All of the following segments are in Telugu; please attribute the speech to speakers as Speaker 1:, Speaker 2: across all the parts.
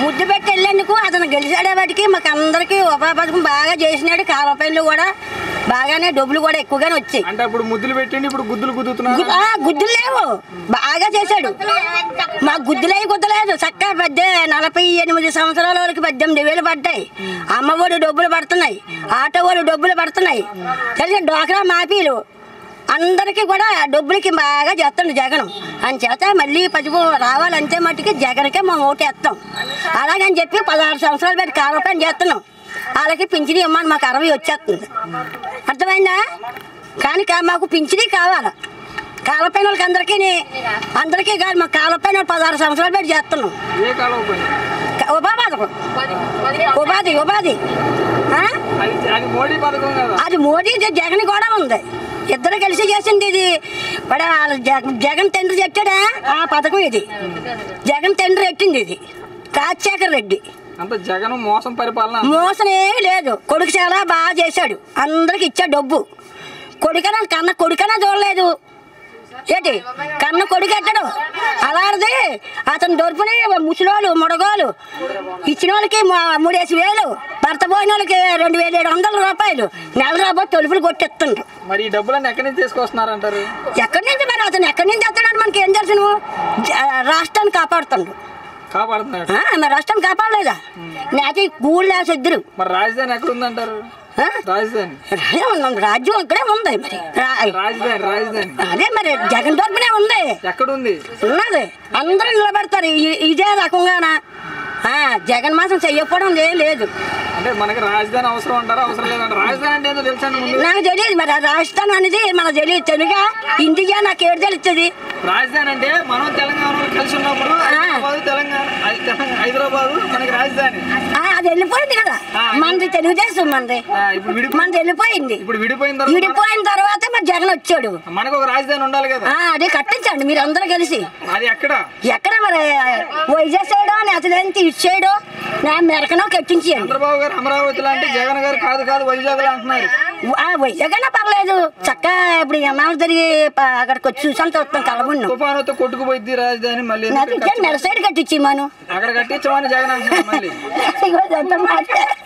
Speaker 1: ముద్దు పెట్టి వెళ్ళేందుకు అతను గెలిచాడే వాటికి మాకు అందరికీ ఉపాధి పథకం బాగా చేసినాడు కాలువ పనులు కూడా బాగానే డబ్బులు కూడా ఎక్కువగానే వచ్చాయి
Speaker 2: అంటే అప్పుడు ముద్దులు పెట్టండి ఇప్పుడు గుద్దులు గుద్దుతున్నారు
Speaker 1: గు- ఆ, గుద్దులు లేవు బాగా చేశాడు మా గుద్దులే గుద్దలేదు చక్కగా పెద్ద నలభై ఎనిమిది సంవత్సరాల వరకు పద్దెనిమిది వేలు పడ్డాయి అమ్మఒడి డబ్బులు పడుతున్నాయి ఆటో వాళ్ళు డబ్బులు పడుతున్నాయి తెలిసి డోక్రా మాఫీలు అందరికీ కూడా డబ్బులకి బాగా చేస్తుండు జగన్ అని చేత మళ్ళీ పసుపు రావాలంటే మట్టుకి జగన్కే మేము ఓటేస్తాం అలాగని చెప్పి పదహారు సంవత్సరాలు పెట్టి కారపైన చేస్తున్నాం వాళ్ళకి పింఛని ఇమ్మని మాకు అరవై వచ్చేస్తుంది అర్థమైందా కానీ కా- మాకు పింఛని కావాలి కాలపైన వాళ్ళకి అందరికీ అందరికీ కాదు మా కాలపైన వాళ్ళు పదహారు సంవత్సరాలు పెట్టి చేస్తున్నాం
Speaker 2: ఏ కాలం పని
Speaker 1: క- ఉపాధి ఉపాధి ఉపాధి ఆ?
Speaker 2: అది అది మోడీ పథకం కదా
Speaker 1: అది మోడీ ఇది జగన్ కూడా ఉంది ఇద్దరు కలిసి చేసింది ఇది ఇప్పుడు వాళ్ళ జగ- జగన్ తండ్రి చెట్టాడా ఆ పథకం ఇది జగన్ తండ్రి ఎట్టింది ఇది రాజశేఖర రెడ్డి
Speaker 2: అంత జగన్ మోసం పరిపాలన
Speaker 1: మోసం ఏమీ లేదు కొడుకు చాలా బాగా చేశాడు అందరికి ఇచ్చాడు డబ్బు కొడుకనా కన్న కొడుకనా చూడలేదు ఏంటి కన్న కొడుకు ఎట్టడు అలాంటిది అతను దొరుకుని ముసలోళ్ళు ముడగోలు ఇచ్చిన వాళ్ళకి మ- మూడేసి వేలు భర్త పోయిన వాళ్ళకి రెండు వేల ఏడు వందల రూపాయలు నెల రాబోతే తలుపులు కొట్టేస్తుండ్రు
Speaker 2: మరి ఈ డబ్బులన్నీ ఎక్కడి నుంచి తీసుకొస్తున్నారంటారు
Speaker 1: ఎక్కడి నుంచి మరి అతను ఎక్కడి నుంచి వస్తున్నాడు మనకి ఏం తెలుసు నువ్వు జ- రాష్ట్రాన్ని కాపాడుతుండ్రు
Speaker 2: కాపాడుతున్నాడు
Speaker 1: ఆ, మరి రాష్ట్రాన్ని కాపాడలేదా నేత గూళ్ళు వేసి ఇద్దరు
Speaker 2: మరి రాజధాని ఎక్కడ ఉందంటారు
Speaker 1: ఆ?
Speaker 2: రాజధాని
Speaker 1: రాజ్యం ఉంది, రాజ్యం ఇక్కడే ఉంది మరి రా-
Speaker 2: రాజధాని రాజధాని
Speaker 1: అదే మరి జగన్ తరపునే ఉంది
Speaker 2: ఎక్కడుంది
Speaker 1: ఉన్నది అందరూ నిలబెడతారు ఇ- ఇదే రకంగానా ఆ, జగన్ మాసం చెయ్యకపోవడం ఏం లేదు
Speaker 2: అంటే మనకి రాజధాని అవసరం అంటారా అవసరం లేదంటారు రాజధాని అంటే ఏంటో తెలుసా ముందు
Speaker 1: నాకు తెలియదు మరి ఆ రాజస్థాన్ అనేది మనకు తెలియదు తెలుగా హిందీగా నాకు ఏడు తెలుస్తుంది
Speaker 2: రాజధాని అంటే మనం తెలంగాణ వాళ్ళు కలిసి ఉన్నప్పుడు హైదరాబాద్ తెలంగాణ హై- తెలంగాణ- హైదరాబాద్ మనకి రాజధాని
Speaker 1: ఆ, అది వెళ్ళిపోయింది కదా మనది తెలుగుదేశం మనది
Speaker 2: ఆ, ఇప్పుడు విడి
Speaker 1: మనది వెళ్ళిపోయింది
Speaker 2: ఇప్పుడు విడిపోయిన తర్వాత
Speaker 1: విడిపోయిన తర్వాత మరి జగన్ వచ్చాడు
Speaker 2: మనకు ఒక రాజధాని ఉండాలి కదా
Speaker 1: ఆ, అది కట్టించండి మీరు అందరూ కలిసి
Speaker 2: అది ఎక్కడ
Speaker 1: ఎక్కడ మరి వైజాగ్ సైడో నెతలేంటి ఇటు సైడో నా మెరకనో కట్టించేయండి
Speaker 2: చంద్రబాబు గారు అమరావతిలో అంటే జగన్ గారు కాదు కాదు వైజాగ్ అంటున్నారు
Speaker 1: ఆ వైజాగ్ అన్నా పర్లేదు చక్కగా ఇప్పుడు ఎన్నాళ్ళు తిరిగి ప- అక్కడికి వచ్చి చూసాను చూస్తాం కలబున్ను
Speaker 2: తుఫానుతో కొట్టుకుపోయింది రాజధాని మళ్ళీ ఎందుకు
Speaker 1: నాకు ఇచ్చే మెర సైడ్ కట్టించి మనం
Speaker 2: అక్కడ కట్టించమని జగన్ అంటున్నారు మళ్ళీ
Speaker 1: ఇగో ఇదంతా మాట.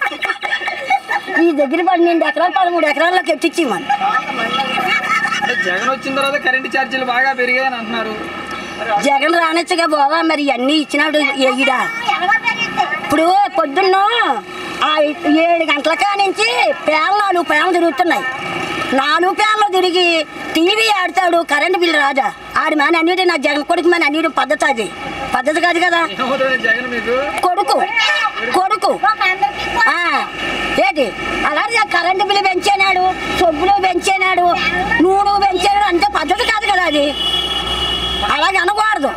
Speaker 1: ఈ దగ్గర పన్నెండు ఎకరాలు పదమూడు ఎకరాల్లో కట్టించి మనం
Speaker 2: అంటే జగన్ వచ్చిన తర్వాత కరెంటు ఛార్జీలు బాగా పెరిగాయని అంటున్నారు
Speaker 1: జగన్ రానొచ్చుగా బావా మరి ఇవన్నీ ఇచ్చినాడు ఎగిడా ఇప్పుడు పొద్దున్న ఆ ఏడు గంటల కానించి పేర్లు నాలుగు పేర్లు తిరుగుతున్నాయి నాలుగు పేర్లు తిరిగి టీవీ ఆడతాడు కరెంటు బిల్లు రాదా ఆడి మన అన్నిటి నా జగన్ కొడుకు మన అన్నిటి పద్ధతి అది పద్ధతి కాదు కదా
Speaker 2: ఏమవుతుంది జగన్ మీకు
Speaker 1: కొడుకు కొడుకు ఆ, ఏంటి అలాగే కరెంటు బిల్లు పెంచేనాడు సొబ్బులు పెంచేనాడు నూనె పెంచాడు అంటే పద్ధతి కాదు కదా అది అలాగే అనకూడదు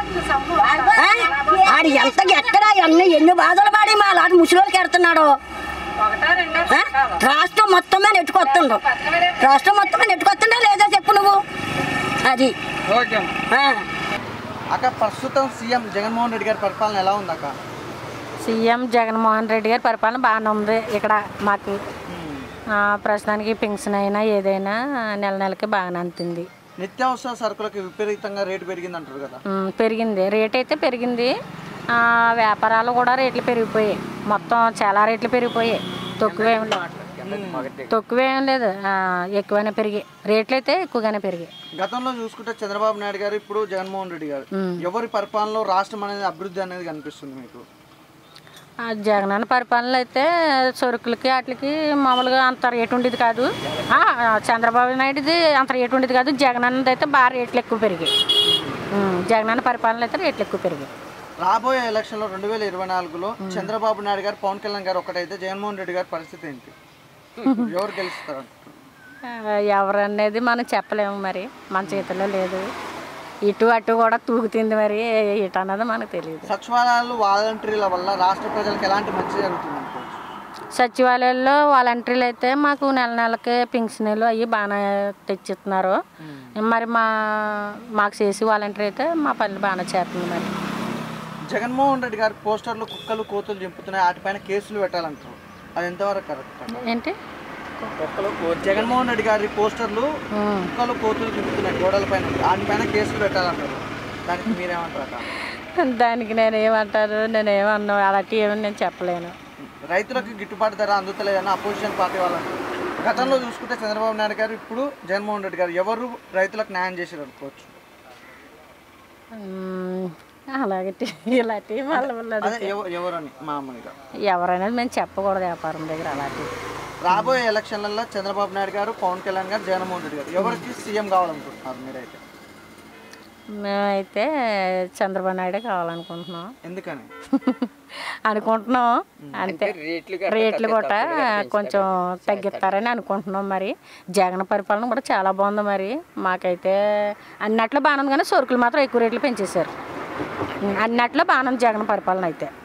Speaker 1: ఆ? ఆడు ఎంత ఎక్కడ ఎన్ని ఎన్ని బాధలు పడి మా అలాంటి ముసలికి ఎడుతున్నాడు ఆ? రాష్ట్రం మొత్తమే నెట్టుకొస్తుండు రాష్ట్రం మొత్తమే నెట్టుకొస్తుండా లేదా చెప్పు నువ్వు అది
Speaker 2: ఓకే
Speaker 1: ఆ.
Speaker 3: అక్క ప్రస్తుతం సీఎం జగన్మోహన్ రెడ్డి గారి పరిపాలన ఎలా ఉంది అక్క
Speaker 4: సీఎం జగన్మోహన్ రెడ్డి గారి పరిపాలన బాగానే ఉంది ఇక్కడ మాకు ఆ, ప్రస్తుతానికి పెన్షన్ అయినా ఏదైనా నెల నెలకి బాగానే అంతుంది
Speaker 3: నిత్యావసర సరుకులకు విపరీతంగా రేటు పెరిగింది అంటారు కదా
Speaker 4: ఉమ్, పెరిగింది రేట్ అయితే పెరిగింది ఆ, వ్యాపారాలు కూడా రేట్లు పెరిగిపోయాయి మొత్తం చాలా రేట్లు పెరిగిపోయాయి తక్కువేం లేదు తక్కువేం లేదు ఆ, ఎక్కువనే పెరిగాయి రేట్లు అయితే ఎక్కువగానే పెరిగాయి
Speaker 3: గతంలో చూసుకుంటే చంద్రబాబు నాయుడు గారు ఇప్పుడు జగన్మోహన్ రెడ్డి గారు ఎవరి పరిపాలనలో రాష్ట్రం అనేది అభివృద్ధి అనేది కనిపిస్తుంది మీకు
Speaker 4: ఆ జగనన్న పరిపాలనలో అయితే సరుకులకి వాటికి మామూలుగా అంత రేటు ఉండేది కాదు ఆ, చంద్రబాబు నాయుడుది అంత రేటు ఉండేది కాదు జగనన్నది అయితే బాగా రేట్లు ఎక్కువ పెరిగాయి ఉమ్, జగనన్న పరిపాలనలో అయితే రేట్లు ఎక్కువ పెరిగాయి
Speaker 3: రాబోయే ఎలక్షన్లో రెండు వేల ఇరవై నాలుగులో చంద్రబాబు నాయుడు గారు పవన్ కళ్యాణ్ గారు ఒకటైతే జగన్మోహన్ రెడ్డి గారి పరిస్థితి ఏంటి ఎవరు గెలుస్తారు
Speaker 4: ఆ, ఎవరనేది మనం చెప్పలేము మరి మన చేతిలో లేదు ఇటు అటు కూడా తూగుతుంది మరి ఇటు అన్నది మనకు తెలియదు
Speaker 3: సచివాలయాలు వాలంటీర్ల వల్ల రాష్ట్ర ప్రజలకు ఎలాంటి మంచి జరుగుతుంది అనుకోవచ్చు
Speaker 4: సచివాలయాల్లో వాలంటీర్లు అయితే మాకు నెల నెలకి పింఛన్లు అవి బాగానే తెచ్చిస్తున్నారు మరి మా మాకు చేసి వాలంటీర్ అయితే మా పనులు బాగానే చేస్తుంది మరి
Speaker 3: జగన్మోహన్ రెడ్డి గారి పోస్టర్లు కుక్కలు కోతులు చింపుతున్నాయి వాటిపైన కేసులు పెట్టాలంటారు అది ఎంతవరకు కరెక్ట్
Speaker 4: ఏంటి
Speaker 3: జగన్మోహన్ రెడ్డి గారి పోస్టర్లు
Speaker 4: ఉమ్.
Speaker 3: కుక్కలు కోతులు చింపుతున్నాయి గోడల పైన వాటిపైన కేసులు పెట్టాలంటారు దానికి మీరేమంటారు అక్క
Speaker 4: దానికి నేను ఏమంటాను నేను ఏమన్నా అలాంటివి ఏమని నేను చెప్పలేను
Speaker 3: రైతులకు గిట్టుబాటు ధర అందుతలేదని అపోజిషన్ పార్టీ వాళ్ళు అంటారు. గతంలో చూసుకుంటే చంద్రబాబు నాయుడు గారు ఇప్పుడు జగన్మోహన్ రెడ్డి గారు ఎవరు రైతులకు న్యాయం చేశారు అనుకోవచ్చు
Speaker 4: మ్మ్. అలాగే ఇలాంటివి మళ్ళీ మళ్ళీ
Speaker 3: అదే ఎవ- ఎవరని మామూలుగా
Speaker 4: ఎవరైనా మేము చెప్పకూడదు వ్యాపారం దగ్గర అలాంటివి
Speaker 3: రాబోయే ఎలక్షన్లలో చంద్రబాబు నాయుడు గారు పవన్ కళ్యాణ్ గారు జగన్మోహన్ రెడ్డి గారు ఎవరికి సీఎం కావాలనుకుంటున్నారు మీరైతే
Speaker 4: మేమైతే చంద్రబాబు నాయుడే కావాలనుకుంటున్నాం
Speaker 3: ఎందుకని
Speaker 4: అనుకుంటున్నాం అంతే రేట్లు కూడా కొంచెం తగ్గిస్తారని అనుకుంటున్నాం మరి జగన్ పరిపాలన కూడా చాలా బాగుంది మరి మాకైతే అన్నట్లు బాగుంది కానీ సరుకులు మాత్రం ఎక్కువ రేట్లు పెంచేశారు అన్నట్లో బాగుంది జగన్ పరిపాలన అయితే